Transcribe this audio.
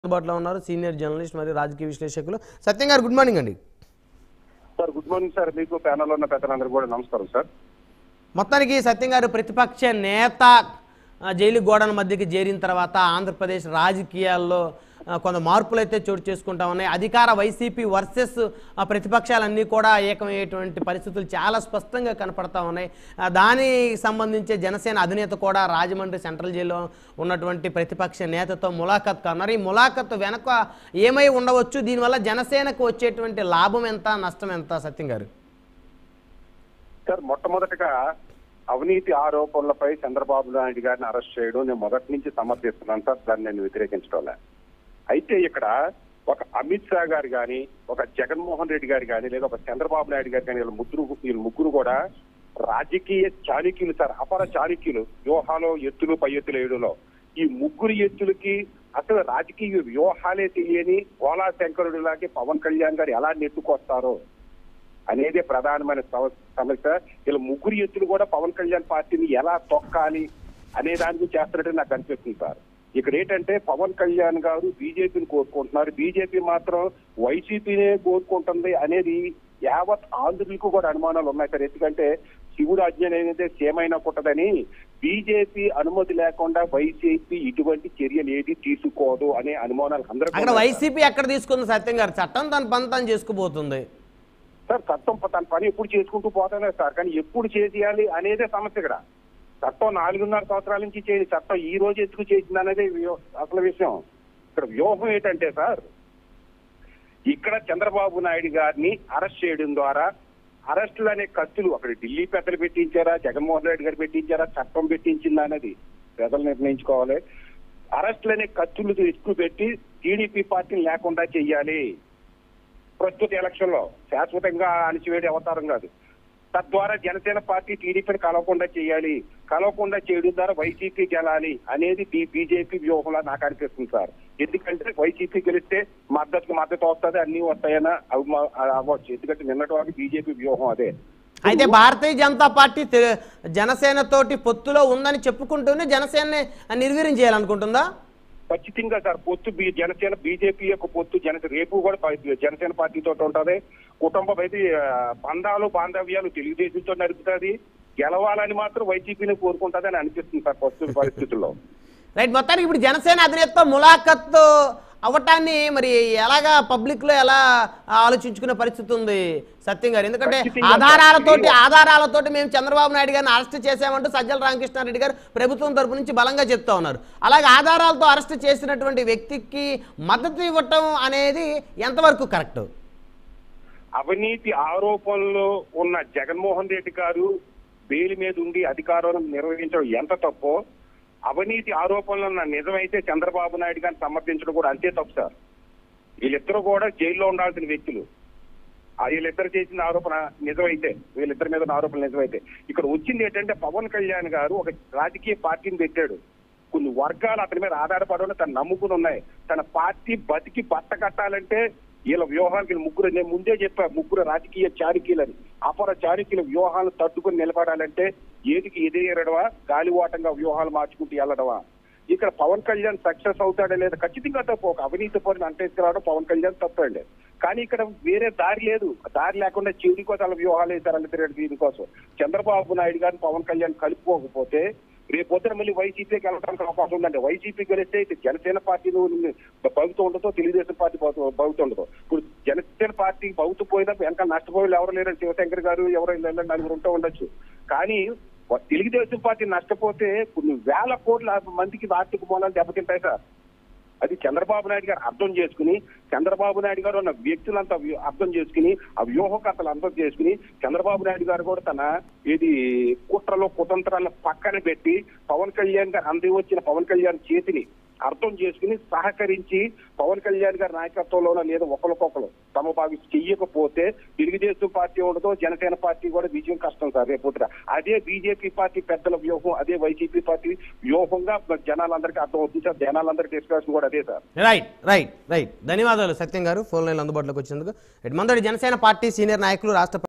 అందుబాటులో ఉన్నారు senior journalist మరియు రాజకీయ విశ్లేషకులు సత్యం గారు గుడ్ మార్నింగ్ అండి సార్ గుడ్ మార్నింగ్ సార్ మీకు ప్యానల్ ఉన్న పెద్దలందరూ కూడా నమస్కారం సార్ మొత్తానికి సత్యం గారు ప్రతిపక్ష నేత ఆ, జైలు గోడల మధ్యకి చేరిన తర్వాత ఆంధ్రప్రదేశ్ రాజకీయాల్లో ఆ, కొంత మార్పులు అయితే చోటు చేసుకుంటా ఉన్నాయి అధికార వైసీపీ వర్సెస్ ఆ, ప్రతిపక్షాలన్నీ కూడా ఏకమయ్యేటువంటి పరిస్థితులు చాలా స్పష్టంగా కనపడతా ఉన్నాయి ఆ, దానికి సంబంధించి జనసేన అధినేత కూడా రాజమండ్రి సెంట్రల్ జైల్లో ఉన్నటువంటి ప్రతిపక్ష నేతతో ములాఖత్ కన్నారు ఈ ములాఖత్ వెనక ఏమై ఉండవచ్చు దీనివల్ల జనసేనకు వచ్చేటువంటి లాభం ఎంత నష్టం ఎంత సత్యం గారు సార్ మొట్టమొదటగా అవినీతి ఆరోపణలపై చంద్రబాబు నాయుడు గారిని అరెస్ట్ చేయడం నేను మొదటి నుంచి సమర్థిస్తున్నాను సార్ దాన్ని నేను వ్యతిరేకించడం లే. అయితే ఇక్కడ ఒక అమిత్ షా గారు కానీ ఒక జగన్మోహన్ రెడ్డి గారు కానీ లేదా ఒక చంద్రబాబు నాయుడు గారు కానీ వీళ్ళ ముగ్గురు వీళ్ళ ముగ్గురు కూడా రాజకీయ చాణక్యులు సార్ అపర చాణక్యులు వ్యూహాలు ఎత్తులు పై ఎత్తులు వేయడంలో ఈ ముగ్గురు ఎత్తులకి అసలు రాజకీయ వ్యూహాలే తెలియని కోలా శంకరుడిలాగే పవన్ కళ్యాణ్ గారు ఎలా నెట్టుకొస్తారో అనేదే ప్రధానమైన సమ- సమస్య వీళ్ళ ముగ్గురు ఎత్తులు కూడా పవన్ కళ్యాణ్ పార్టీని ఎలా తొక్కాలి అనే దాని గురించి చేస్తున్నట్టు నాకు అనిపిస్తుంది సార్ ఇక్కడ ఏంటంటే పవన్ కళ్యాణ్ గారు బీజేపీని కోరుకుంటున్నారు బీజేపీ మాత్రం వైసీపీనే కోరుకుంటుంది అనేది యావత్ ఆంధ్రులకు కూడా అనుమానాలు ఉన్నాయి సార్ ఎందుకంటే శివుడు ఆజ్ఞ అనేది సేమైనా పుట్టదని బీజేపీ అనుమతి లేకుండా వైసీపీ ఇటువంటి చర్యలు ఏది తీసుకోదు అనే అనుమానాలు అందరూ అక్కడ వైసీపీ ఎక్కడ తీసుకుంది సత్యం గారు చట్టం తన పని తాను చేసుకుపోతుంది సార్ చట్టం ప- తన పని ఎప్పుడు చేసుకుంటూ పోతానే సార్ కానీ ఎప్పుడు చేసేయాలి అనేదే సమస్య ఇక్కడ చట్టం నాలుగున్నర సంవత్సరాల నుంచి చేసి చట్టం ఈ రోజు ఎందుకు చేసింది అనేది వ్యూహ- అసలు విషయం ఇక్కడ వ్యూహం ఏంటంటే సార్ ఇక్కడ చంద్రబాబు నాయుడు గారిని అరెస్ట్ చేయడం ద్వారా అరెస్టులు అనే కత్తులు అక్కడ ఢిల్లీ పెద్దలు పెట్టించారా జగన్మోహన్ రెడ్డి గారు పెట్టించారా చట్టం పెట్టించిందా అనేది ప్రజలు నిర్ణయించుకోవాలి అరెస్టులు అనే కత్తులు ఎక్కువ పెట్టి టీడీపీ పార్టీని లేకుండా చెయ్యాలి ప్రస్తుత ఎలక్షన్ లో శాశ్వతంగా అణిచివేడి అవతారం కాదు తద్వారా జనసేన పార్టీ టీడీపీని కలవకుండా చేయాలి కలవకుండా చేయడం ద్వారా వైసీపీ గెలాలి అనేది బీ- బీజేపీ వ్యూహంలా నాకు అనిపిస్తుంది సార్ ఎందుకంటే వైసీపీ గెలిస్తే మద్దతుకు మద్దతు వస్తుంది అన్ని వస్తాయని అవి మా- అవ్వచ్చు ఎందుకంటే నిన్నటి వరకు బీజేపీ వ్యూహం అదే అయితే భారతీయ జనతా పార్టీ తె- జనసేనతోటి పొత్తులో ఉందని చెప్పుకుంటూనే జనసేనని నిర్వీర్యం చేయాలనుకుంటుందా ఖచ్చితంగా సార్ పొత్తు బీ- జనసేన బీజేపీ యొక్క పొత్తు జన రేపు కూడా ప- జనసేన పార్టీతో ఉంటది కుటుంబం అయితే ఆ, బంధాలు బాంధవ్యాలు తెలుగుదేశంతో నడుపుతుంది గెలవాలని మాత్రం వైసీపీని కోరుకుంటుందని అనిపిస్తుంది సార్ ప్రస్తుత పరిస్థితుల్లో రైట్ మొత్తానికి ఇప్పుడు జనసేన అధినేతతో ములాఖత్ అవ్వటాన్ని మరి ఎలాగా పబ్లిక్ లో ఎలా ఆలోచించుకునే పరిస్థితి ఉంది సత్యం గారు ఎందుకంటే ఖచ్చితంగా ఆధారాలతోటి సార్. ఆధారాలతోటి మేము చంద్రబాబు నాయుడు గారిని అరెస్ట్ చేశామంటూ సజ్జల రామకృష్ణారెడ్డి గారు ప్రభుత్వం తరపు నుంచి బలంగా చెప్తా ఉన్నారు అలాగే ఆధారాలతో అరెస్ట్ చేసినటువంటి వ్యక్తికి మద్దతు ఇవ్వటం అనేది ఎంతవరకు కరెక్ట్ అవినీతి ఆరోపణలు ఉన్న జగన్మోహన్ రెడ్డి గారు బెయిల్ మీద ఉండి అధికారం నిర్వహించడం ఎంత తప్పో అవినీతి ఆరోపణలు ఉన్న నిజమైతే చంద్రబాబు నాయుడు గారిని సమర్థించడం కూడా అంతే తప్పు సార్ వీళ్ళిద్దరూ కూడా జైల్లో ఉండాల్సిన వ్యక్తులు ఆ వీళ్ళిద్దరు చేసిన ఆరోపణ నిజమైతే వీళ్ళిద్దరి మీద ఉన్న ఆరోపణ నిజమైతే ఇక్కడ వచ్చింది ఏంటంటే పవన్ కళ్యాణ్ గారు ఒక రాజకీయ పార్టీని పెట్టాడు కొన్ని వర్గాలు అతని మీద ఆధారపడి తను నమ్ముకుని ఉన్నాయి తన పార్టీ బతికి బట్ట కట్టాలంటే వీళ్ళ వ్యూహానికి వీళ్ళ ముగ్గురు నేను ముందే చెప్పా ముగ్గురు రాజకీయ చారికీలని అపర చారికీల వ్యూహాలను తట్టుకుని నిలబడాలంటే ఏదికి ఎదిరేయడమా గాలివాటంగా వ్యూహాలు మార్చుకుంటూ వెళ్ళడమా ఇక్కడ పవన్ కళ్యాణ్ సక్సెస్ అవుతాడా లేదా ఖచ్చితంగా తప్పు ఒక అవినీతి పని అంటేసుకురావడం పవన్ కళ్యాణ్ తప్పండి కానీ ఇక్కడ వేరే దారి లేదు దారి లేకుండా చెవిడి కోసం అలా వ్యూహాలు వేశారు తిరగడు దీనికోసం చంద్రబాబు నాయుడు గారిని పవన్ కళ్యాణ్ కలుపుకోకపోతే రేపు పొద్దున మళ్ళీ వైసీపీకి వెళ్ళడానికి అవకాశం ఉందండి వైసీపీ గెలిస్తే ఇటు జనసేన పార్టీ భవిత ఉండదు తెలుగుదేశం పార్టీ భవిత ఉండదు ఇప్పుడు జనసేన పార్టీ భవిత పోయినా వెనక నష్టపోయి ఎవరు లేరు శివశంకర్ గారు ఎవరు లేరు, నలుగురు ఉంటూ ఉండొచ్చు కానీ వ- తెలుగుదేశం పార్టీ నష్టపోతే కొన్ని వేల కోట్ల మందికి ఆర్థిక మూలాలు దెబ్బతింటాయి సార్ అది చంద్రబాబు నాయుడు గారు అర్థం చేసుకుని చంద్రబాబు నాయుడు గారు ఉన్న వ్యక్తులంతా వ్యూహ- అర్థం చేసుకుని ఆ వ్యూహకర్తలు అర్థం చేసుకుని చంద్రబాబు నాయుడు గారు కూడా తన ఇది కుట్రలో కుతంత్రాలను పక్కన పెట్టి పవన్ కళ్యాణ్ గారు అంది వచ్చిన పవన్ కళ్యాణ్ చేతిని అర్థం చేసుకుని సహకరించి పవన్ కళ్యాణ్ గారి నాయకత్వంలోనో లేదా ఒకరికొకరు తమ భావి చెయ్యకపోతే తెలుగుదేశం పార్టీ ఉండదు జనసేన పార్టీ కూడా విజయం కష్టం సార్ రేపు అదే బీజేపీ పార్టీ పెద్దల వ్యూహం అదే వైసీపీ పార్టీ వ్యూహంగా జనాలందరికీ అర్థం అవుతుంది సార్ జనాలందరికీ డిస్కషన్ కూడా అదే సార్ రైట్ రైట్ రైట్ ధన్యవాదాలు సత్యం గారు ఫోన్ లైన్ అందుబాటులోకి వచ్చినందుకు right Mandadi Janasena party senior నాయకులు రాష్ట్ర